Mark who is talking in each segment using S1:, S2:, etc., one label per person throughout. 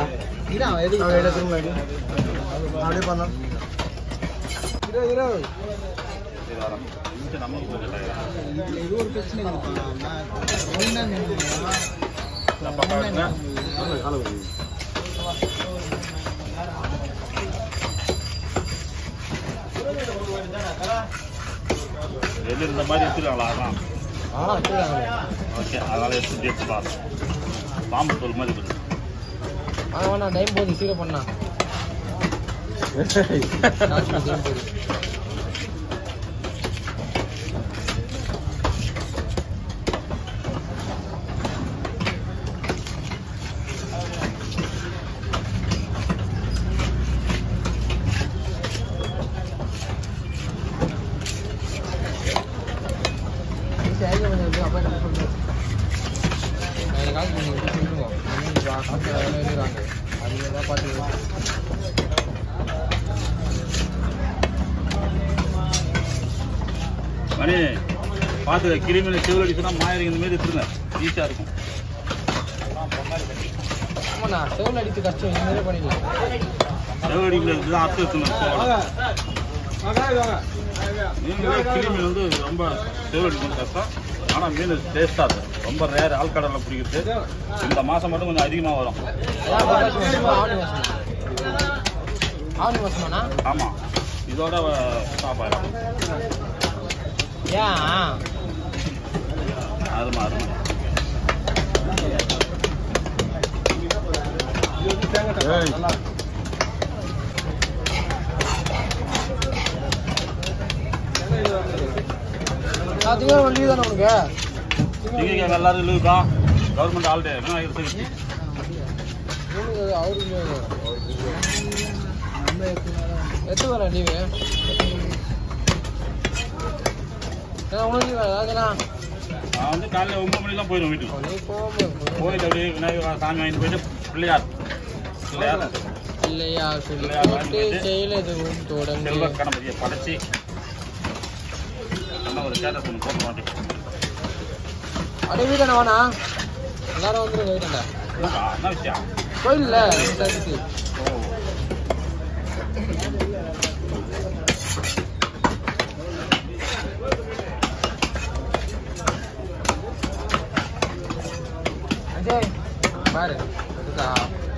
S1: அவன் வெளில திரும்ப அடி. அப்படியே பண்ணலாம் இரு, இரு.
S2: சரி வரோம் கொஞ்சம் நமக்கு கொஞ்சம் tired.
S1: இது ஒரு பிரச்சனை இருக்குப்பா. நான் என்ன
S2: இந்த பக்கம் எடுங்க. வெளில இந்த மாதிரி எடுத்துருக்காங்களா அதான்
S1: ஆ வச்சுருக்காங்க
S2: ஓகே அதனால எடுத்து எடுத்து பாரு பாம்பு தோல் மாதிரி இருக்குது
S1: ஆனா வேணா டைம் போகுது சீக்கிரம் பண்ணா டைம் போகுது
S2: மணி பார்த்து கிருமியில் செவில் அடிச்சுனா மாயிரம் இந்த மாதிரி எடுத்துருங்க ஈஸியாக இருக்கும்
S1: ஆமாண்ணா செவல் அடித்து கஷ்டம் இந்த மாதிரி பண்ணிடலாம்
S2: செவில் அடிக்கிறது தான் அர்த்தம் இருக்கணும் நீங்களே கிளி மீன் வந்து ரொம்ப செவில் அடிக்கணும் கஷ்டம் ஆனால் மீன் டேஸ்ட்டாக இருக்கும் ரொம்ப ரேர் ஆழ்கடலில் பிடிக்கிறது இந்த மாதம் மட்டும் கொஞ்சம் அதிகமாக வரும்
S1: ஆவணி மாசம் ஆவணி மாசமாண்ணா
S2: ஆமாம் இதோட ஸ்டாப் ஆயிடும்
S1: ஏன்
S2: அருமை அருமை
S1: அதுவே ஒரு லீவ் தானே உனக்கு
S2: நீங்கள் எல்லாரும் லீவுக்கா கவர்மெண்ட் ஹாலிடே என்ன இருக்கு
S1: உனக்கு அவருக்கு எத்தனை வர லீவு உனக்கு லீவ் அதுனா
S2: நான் வந்து காலையில் ஒன்பது மணிக்கெலாம் போயிடுவேன் வீட்டுக்கு
S1: நீ போகும்போது
S2: போயிட்டு அப்படியே விநாயகர் சாமி வாங்கிட்டு போயிட்டு பிள்ளையார் பிள்ளையார்
S1: இல்லையா சொல்லி
S2: இல்லையா,
S1: போட்டு
S2: வாங்கிட்டு
S1: செயல் எதுவும் தொடங்க
S2: செல்வ கணபதியை படைச்சி என்ன ஒரு ஸ்டேட்டஸ் ஒன்று போட்டு மாட்டேன்
S1: அப்படியே வீட்டாண்ட வாண்ணா எல்லாரும் வந்துருங்க வீட்டாண்ட
S2: என்ன விஷயம்
S1: கோயில்ல விசாரிச்சு
S2: ஓ
S1: அஜய் பாரு இதுதா.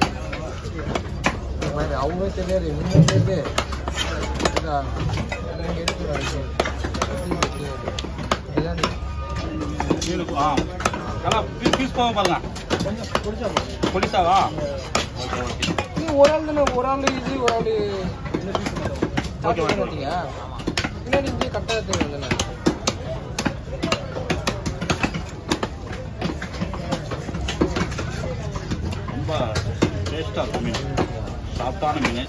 S1: இது பாரு அவங்க தெரியாது நீங்க தெரியுது இதுதா. எனக்கு எடுத்து வர அஜய். இது தெரியாது. இதுதான் நீ.
S2: மீனுக்கு ஆ நல்லா பீஸ் பீஸ் போக பாருங்க பொலிசாவா ஓகே ஓகே
S1: நீ ஒரு ஆள் தானே ஒரு ஆள் இது ஒரு ஆள்
S2: ஓகே, ஓகே.
S1: பார்த்தீங்க பின்னாடி இங்கே கரெக்டாக தெரியும் தானே
S2: ரொம்ப டேஸ்ட்டாக இருக்கும் மீன் சாஃப்டான மீன்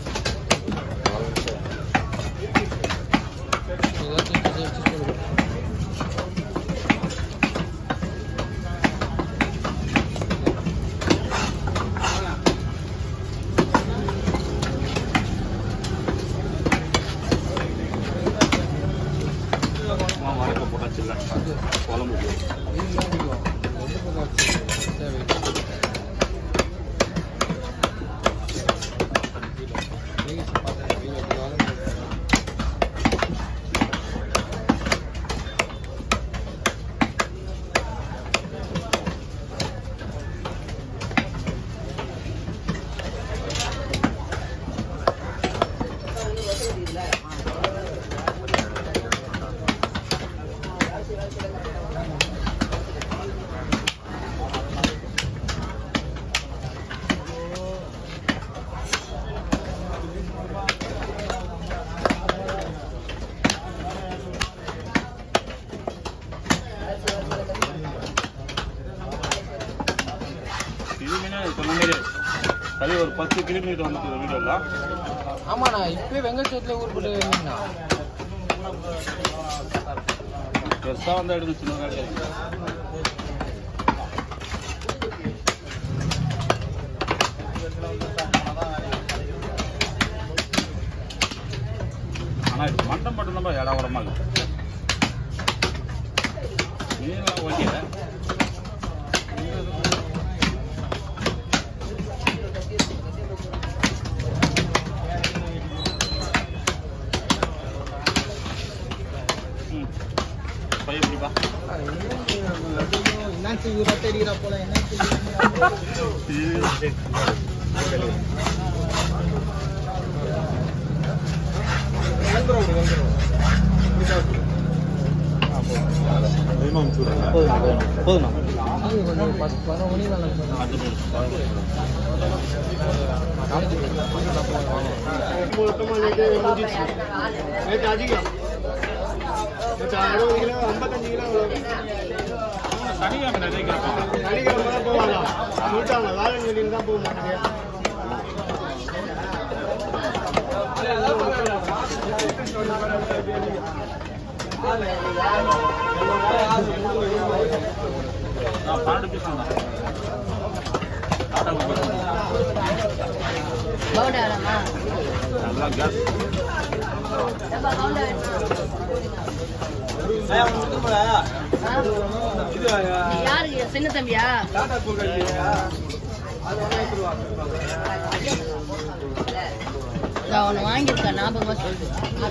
S1: ஏதாச்சும் வச்சு வச்சு சொல்லு.
S2: வரைக்க போட்டாச்சு இல்லை
S1: அது
S2: குழம்பு
S1: வெயில் தான் அடிக்கும். ரெண்டு பக்கம் வச்சு தேவை. வெயில் பார்த்தா வெயில் அடிக்காலும்
S2: இது மீன் சொன்ன மாதிரி சரி ஒரு பத்து கிலோமீட்டர் வந்துட்டு வீடியோலாம்
S1: ஆமாண்ணா இப்பயே வெங்கச்சேத்துல ஊர் போட்டு வேணுங்கண்ணா
S2: பெருசாக வந்து எடுத்து சின்னதாக கிடைக்கும் ஆனால் இது மட்டன் மட்டும் தான் இடம் உடமா இருக்கு மீன்லாம் ஓகே
S1: அடிக்கிறா போல என்ன
S3: போதுமா
S1: கொஞ்சம் பத்து பதினொரு மணி வேலை
S2: அது
S1: நேற்று அதிகம் நேற்று அறுபது கிலோ ஐம்பத்தஞ்சு கிலோ
S2: சனிக்கிழமை நிறைய கேட்பாங்க
S1: சனிக்கிழமை தான் போவாங்க சொல்லிட்டாங்க வேலை சொல்லிட்டு தான் போக மாட்டாங்க
S2: நான் பன்னெண்டு பீஸ் தான் ஆட்டோ
S4: பவுடாரமா
S2: நல்லா கேஸ்
S4: யாருக்கு சின்ன தம்பியா நான் ஒன்று வாங்கியிருக்கேன் ஞாபகமா சொல்லு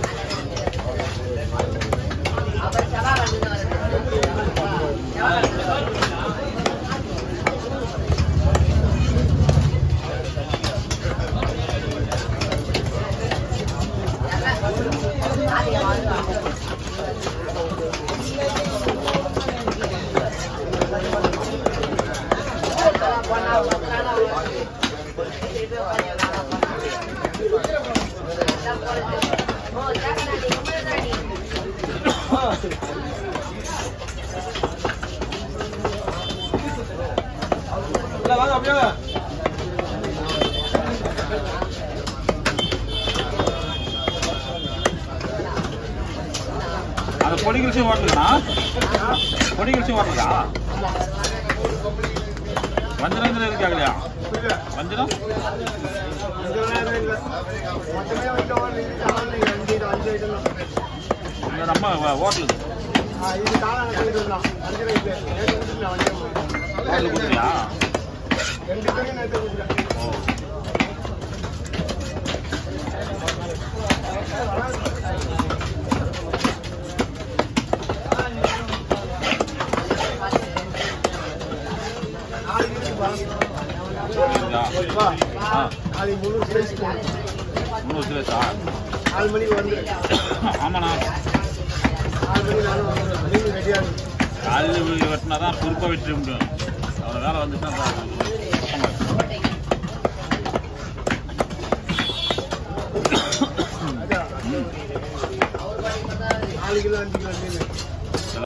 S2: அந்த பொடி கிழிச்சு ஓட்டலா பொடி கிழிச்சு ஓட்டலா வஞ்சரம் இருக்கு இல்லையா வஞ்சரம்
S1: மொத்தமே வந்து ஒரு இது காளான் அஞ்சு இது அஞ்சு ஐட்டம் தான்
S2: இந்த நம்ம ஹோட்டலுக்கு
S1: ஆ, இது காளான் இது தான் அஞ்சு ரைட்டு நேற்று கொடுத்துருக்கேன் வண்டியை
S2: ஹோட்டலுக்கு கொடுத்துறியா
S1: ரெண்டு பேரும் நேற்று கொடுத்துருக்கேன்
S2: ஓ
S1: வா
S2: ஆ
S1: அது முழு சைஸ் போகணும்
S2: முந்நூறு கிலோஸா
S1: நாலு மணிக்கு வந்து
S2: ஆமாண்ணா
S1: நாலு மணி நானும் வந்துடுவேன் மீன் ரெடியாக இருக்கு
S2: காலையில் வெட்டினா தான் பொறுப்பாக வெட்டிட முடியும் அவ்வளோ வேலை வந்துச்சுன்னா அப்புறம் கஷ்டமா இருக்கும்.
S1: அதான்
S2: ம்.
S1: நாலு கிலோ அஞ்சு கிலோ மீன்